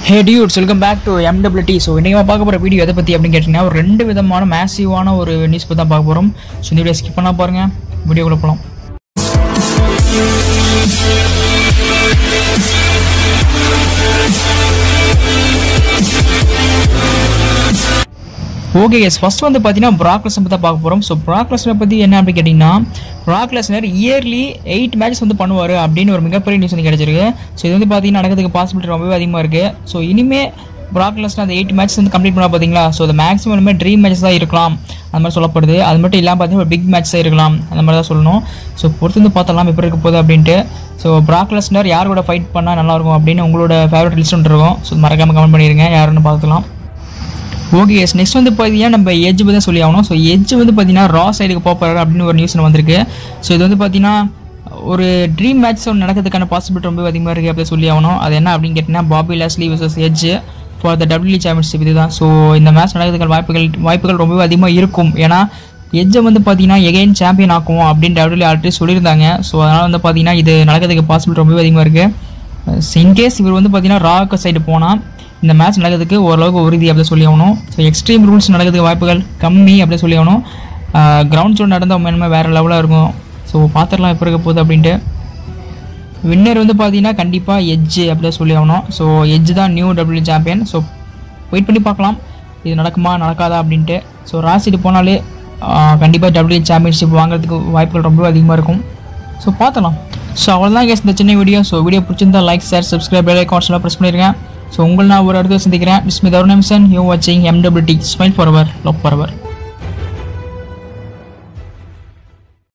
hey dudes welcome back to MWT so இன்றைக்கி பார்க்க போகிற வீடியோ எதை பற்றி அப்படின்னு கேட்டிங்கன்னா ஒரு ரெண்டு விதமான மேசிவான ஒரு நியூஸ் பற்றி தான் பார்க்க போகிறோம் ஸோ இந்த வீடியோ ஸ்கிப் பண்ணால் பாருங்கள் வீடியோக்குள்ள போகலாம் ஓகே எஸ் ஃபர்ஸ்ட் வந்து பார்த்தீங்கன்னா ப்ராக் லெசன் பற்றி தான் பார்க்க போகிறோம் ஸோ ப்ராக் லெசனை பற்றி என்ன அப்படின்னு கேட்டிங்கன்னா Brock Lesnar early eight match வந்து பண்ணுவார் அப்படின்னு ஒரு மிகப்பெரிய நியூஸ் வந்து கிடச்சிருக்கு ஸோ இது வந்து பார்த்தீங்கன்னா நடக்கிறதுக்கு பாசிபிலிட்டி ரொம்பவே அதிகமாக இருக்குது ஸோ இனிமே ப்ராக் லெசனர் அந்த எயிட் மேட்ச் வந்து கம்ப்ளீட் பண்ணா பார்த்தீங்களா ஸோ அது மேக்ஸிமம் ட்ரீம் மேட்ச் தான் இருக்கலாம் அந்த மாதிரி சொல்லப்படுது அது மட்டும் இல்லாமல் பார்த்தீங்கன்னா ஒரு பிக் மேட்ச் தான் இருக்கலாம் அந்த மாதிரி தான் சொல்லணும் ஸோ பொறுத்து வந்து பார்த்தலாம் இப்போ இருக்க போகுது அப்படின்ட்டு ஸோ ப்ராக் லெஸ்னர் யார் கூட ஃபைட் பண்ணால் நல்லாயிருக்கும் அப்படின்னு உங்களோட ஃபேவரட் லிஸ்ட் ஒன்று இருக்கும் ஸோ மறக்காமல் கமெண்ட் பண்ணிடுங்க யாருன்னு பார்த்துக்கலாம் ஓகே எஸ் நெக்ஸ்ட் வந்து பார்த்தீங்கன்னா நம்ம எஜ் பற்றி சொல்லி ஆகணும் ஸோ எஜ் வந்து பார்த்தீங்கன்னா ரா சைடுக்கு போகிறாரு அப்படின்னு ஒரு நியூஸ் வந்திருக்கு ஸோ இது வந்து பார்த்தீங்கன்னா ஒரு ட்ரீம் மேட்ச் ஒன்று நடக்கிறதுக்கான பாசிபிலிட்டி ரொம்ப அதிகமாக இருக்குது அப்படி சொல்லி ஆகணும் அது என்ன அப்படின்னு கேட்டிங்கன்னா Bobby Lashley versus Edge for the W championship இதுதான் ஸோ இந்த மேட்ச் நடக்கிறதுக்கான வாய்ப்புகள் வாய்ப்புகள் ரொம்பவே அதிகமாக இருக்கும் ஏன்னா எஜ்ஜை வந்து பார்த்தீங்கன்னா எகைன் சாம்பியன் ஆக்குவோம் அப்படின்னு டபிள்யூ ஆல்ரெடி சொல்லியிருந்தாங்க ஸோ அதனால் வந்து பார்த்தீங்கன்னா இது நடக்கிறதுக்கு பாசிபிலிட்டி ரொம்பவே அதிகமாக இருக்குது இன்கேஸ் இவர் வந்து பார்த்தீங்கன்னா ராக்கு சைடு போனால் இந்த மேட்ச் நடக்கிறதுக்கு ஓரளவுக்கு உறுதி அப்படி சொல்லி ஆகணும் ஸோ எக்ஸ்ட்ரீம் ரூல்ஸ் நடக்கிறதுக்கு வாய்ப்புகள் கம்மி அப்படி சொல்லி ஆகணும் கிரவுண்ட் ஷோ நடந்தால் உண்மையுமே வேறு லெவலாக இருக்கும் ஸோ பார்த்துடலாம் எப்போ இருக்க போகுது அப்படின்ட்டு வின்னர் வந்து பார்த்தீங்கன்னா கண்டிப்பாக எஜ்ஜு அப்படி சொல்லி ஆகணும் ஸோ எஜ்ஜு தான் new W champion so wait பண்ணி பார்க்கலாம் இது நடக்குமா நடக்காதா அப்படின்ட்டு ஸோ ராசிட்டு போனாலே கண்டிப்பாக டபிள்யூ சாம்பியன்ஷிப் வாங்குறதுக்கு வாய்ப்புகள் ரொம்ப அதிகமாக இருக்கும் ஸோ பார்த்தலாம் ஸோ அவ்வளோதான் கேஸ் இந்த சின்ன வீடியோ ஸோ வீடியோ பிடிச்சிருந்தா லைக் ஷேர் சப்ஸ்கிரைப் பெல் ஐக்கான்ஸ்லாம் ப்ரெஸ் பண்ணிருக்கேன் ஸோ உங்களை நான் ஒரு இடத்துல சந்திக்கிறேன் விஸ்மித் அருணம்சன் யூ வாட்சிங் MWT smile for love for